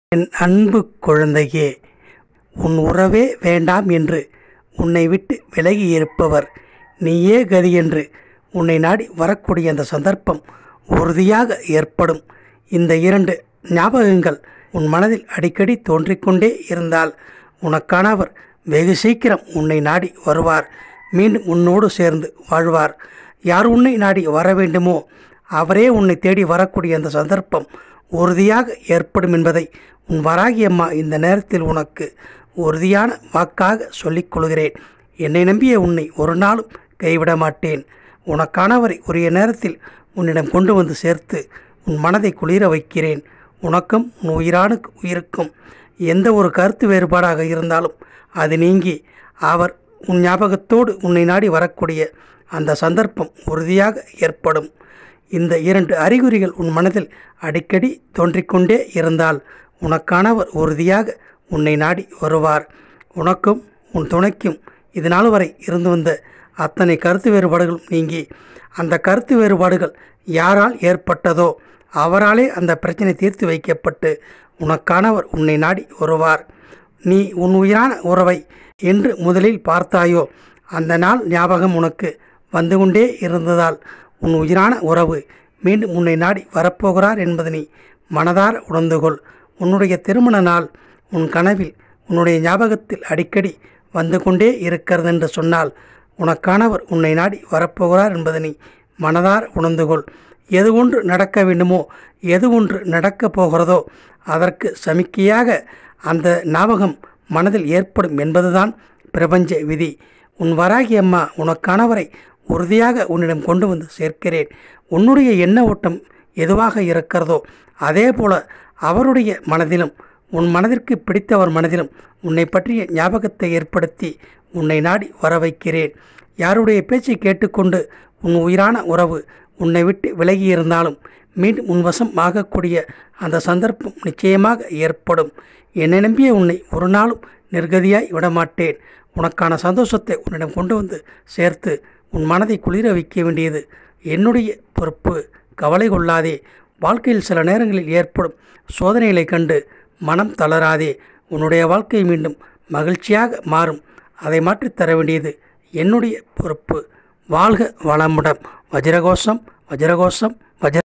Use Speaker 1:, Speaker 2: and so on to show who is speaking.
Speaker 1: என் அன்பு குழந்தையே உன் உறவே வேண்டாம் என்று உன்னை விட்டு விலகி இருப்பவர் நீயே கதி என்று உன்னை நாடி வரக்கூடிய அந்த சந்தர்ப்பம் உறுதியாக ஏற்படும் இந்த இரண்டு ஞாபகங்கள் உன் மனதில் அடிக்கடி தோன்றிக்கொண்டே இருந்தால் உனக்கானவர் வெகு சீக்கிரம் உன்னை நாடி வருவார் மீண்டும் உன்னோடு சேர்ந்து வாழ்வார் யார் உன்னை நாடி வர வேண்டுமோ அவரே உன்னை தேடி வரக்கூடிய அந்த சந்தர்ப்பம் உறுதியாக ஏற்படும் என்பதை உன் வராகி அம்மா இந்த நேரத்தில் உனக்கு உறுதியான வாக்காக சொல்லிக் கொள்கிறேன் என்னை நம்பிய உன்னை ஒரு நாளும் கைவிட மாட்டேன் உனக்கானவரை உரிய நேரத்தில் உன்னிடம் கொண்டு வந்து சேர்த்து உன் மனதை குளிர வைக்கிறேன் உனக்கும் உன் உயிரானுக்கு உயிருக்கும் எந்த ஒரு கருத்து வேறுபாடாக இருந்தாலும் அது நீங்கி அவர் உன் ஞாபகத்தோடு உன்னை நாடி வரக்கூடிய அந்த சந்தர்ப்பம் உறுதியாக ஏற்படும் இந்த இரண்டு அறிகுறிகள் உன் மனதில் அடிக்கடி தோன்றிக்கொண்டே இருந்தால் உனக்கானவர் உறுதியாக உன்னை நாடி வருவார் உனக்கும் உன் துணைக்கும் இது நாள் வரை இருந்து வந்த அத்தனை கருத்து வேறுபாடுகளும் நீங்கி அந்த கருத்து வேறுபாடுகள் யாரால் ஏற்பட்டதோ அவராலே அந்த பிரச்சனை தீர்த்து வைக்கப்பட்டு உனக்கானவர் உன்னை நாடி வருவார் நீ உன் உயிரான உறவை என்று முதலில் பார்த்தாயோ அந்த நாள் ஞாபகம் உனக்கு வந்து கொண்டே இருந்ததால் உன் உயிரான உறவு மீண்டும் உன்னை நாடி வரப்போகிறார் என்பதை நீ மனதார உணர்ந்து கொள் உன்னுடைய திருமண நாள் உன் கனவில் உன்னுடைய ஞாபகத்தில் அடிக்கடி வந்து கொண்டே இருக்கிறது என்று சொன்னால் உனக்கானவர் உன்னை நாடி வரப்போகிறார் என்பதை நீ மனதார உணர்ந்து கொள் எது ஒன்று நடக்க வேண்டுமோ எது ஒன்று நடக்கப் போகிறதோ அதற்கு சமிக்கையாக அந்த ஞாபகம் மனதில் ஏற்படும் என்பதுதான் பிரபஞ்ச விதி உன் வராகி அம்மா உனக்கானவரை உறுதியாக உன்னிடம் கொண்டு வந்து சேர்க்கிறேன் உன்னுடைய எண்ண ஓட்டம் எதுவாக இருக்கிறதோ அதே போல அவருடைய மனதிலும் உன் மனதிற்கு பிடித்தவர் மனதிலும் உன்னை பற்றிய ஞாபகத்தை ஏற்படுத்தி உன்னை நாடி வர வைக்கிறேன் யாருடைய பேச்சை கேட்டுக்கொண்டு உன் உயிரான உறவு உன்னை விட்டு விலகி இருந்தாலும் மீண்டும் உன் வசம் ஆகக்கூடிய அந்த சந்தர்ப்பம் நிச்சயமாக ஏற்படும் என்னை நம்பிய உன்னை ஒரு நாளும் நிர்கதியாய் விடமாட்டேன் உனக்கான சந்தோஷத்தை உன்னிடம் கொண்டு வந்து சேர்த்து உன் மனதை குளிர வைக்க வேண்டியது என்னுடைய பொறுப்பு கவலை கொள்ளாதே வாழ்க்கையில் சில நேரங்களில் ஏற்படும் சோதனைகளை கண்டு மனம் தளராதே உன்னுடைய வாழ்க்கை மீண்டும் மகிழ்ச்சியாக மாறும் அதை மாற்றித் தர வேண்டியது என்னுடைய பொறுப்பு வாழ்க வளமுடன் வஜ்ரகோஷம் வஜ்ரகோஷம் வஜ்ர